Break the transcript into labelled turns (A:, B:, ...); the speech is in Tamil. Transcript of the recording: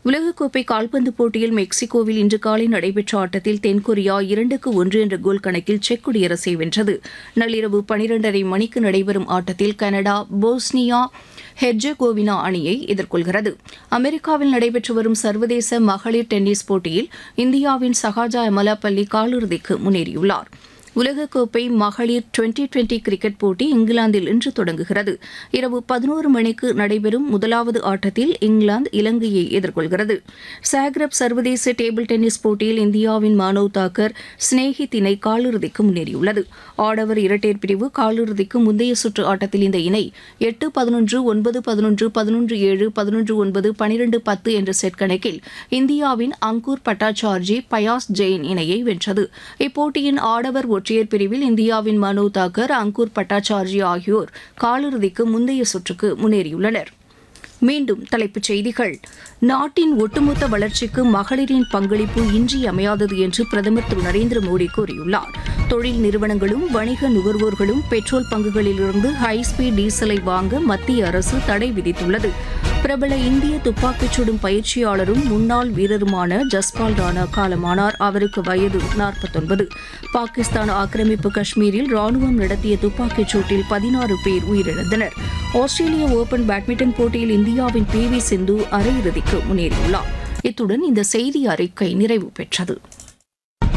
A: உலகக்கோப்பை கால்பந்து போட்டியில் மெக்சிகோவில் இன்று காலை நடைபெற்ற ஆட்டத்தில் தென்கொரியா இரண்டுக்கு ஒன்று என்ற கோல் கணக்கில் செக் குடியரசை வென்றது நள்ளிரவு பனிரெண்டரை மணிக்கு நடைபெறும் ஆட்டத்தில் கனடா போஸ்னியா ஹெர்ஜெகோவினா அணியை எதிர்கொள்கிறது அமெரிக்காவில் நடைபெற்று வரும் சர்வதேச மகளிர் டென்னிஸ் போட்டியில் இந்தியாவின் சகாஜா எமலாபள்ளி காலிறுதிக்கு முன்னேறியுள்ளார் உலகக்கோப்பை மகளிர் டுவெண்டி டுவெண்டி கிரிக்கெட் போட்டி இங்கிலாந்தில் இன்று தொடங்குகிறது இரவு பதினோரு மணிக்கு நடைபெறும் முதலாவது ஆட்டத்தில் இங்கிலாந்து இலங்கையை எதிர்கொள்கிறது சாக்ரப் சர்வதேச டேபிள் டென்னிஸ் போட்டியில் இந்தியாவின் மானவ் தாக்கர் ஸ்னேஹித் இணை காலிறுதிக்கு முன்னேறியுள்ளது ஆடவர் இரட்டையர் பிரிவு காலிறுதிக்கு முந்தைய சுற்று ஆட்டத்தில் இந்த இணை எட்டு பதினொன்று ஒன்பது பதினொன்று பதினொன்று ஏழு பதினொன்று ஒன்பது பனிரெண்டு பத்து என்ற செட் கணக்கில் இந்தியாவின் அங்கூர் பட்டாச்சார்ஜி பயாஸ் ஜெயின் இணையை வென்றது இப்போட்டியின் ஆடவர் ஒற்றையர் பிரிவில் இந்தியாவின் மனு தாக்கர் அங்கூர் பட்டாச்சார்ஜி ஆகியோர் காலிறுதிக்கு முந்தைய சுற்றுக்கு முன்னேறியுள்ளனர் மீண்டும் தலைப்புச் செய்திகள் நாட்டின் ஒட்டுமொத்த வளர்ச்சிக்கு மகளிரின் பங்களிப்பு இன்றியமையாதது என்று பிரதமர் திரு நரேந்திர மோடி கூறியுள்ளார் தொழில் நிறுவனங்களும் வணிக நுகர்வோர்களும் பெட்ரோல் பங்குகளிலிருந்து ஹைஸ்பீட் டீசலை வாங்க மத்திய அரசு தடை விதித்துள்ளது பிரபல இந்திய துப்பாக்கிச் சுடும் பயிற்சியாளரும் முன்னாள் வீரருமான ஜஸ்பால் ராணா காலமானார் அவருக்கு வயது நாற்பத்தொன்பது பாகிஸ்தான் ஆக்கிரமிப்பு காஷ்மீரில் ராணுவம் நடத்திய துப்பாக்கிச் சூட்டில் பதினாறு பேர் உயிரிழந்தனர் ஆஸ்திரேலிய ஓபன் பேட்மிண்டன் போட்டியில் இந்தியாவின் பி வி சிந்து அரையிறுதிக்கு முன்னேறியுள்ளார் இத்துடன் இந்த செய்தி அறிக்கை நிறைவு பெற்றது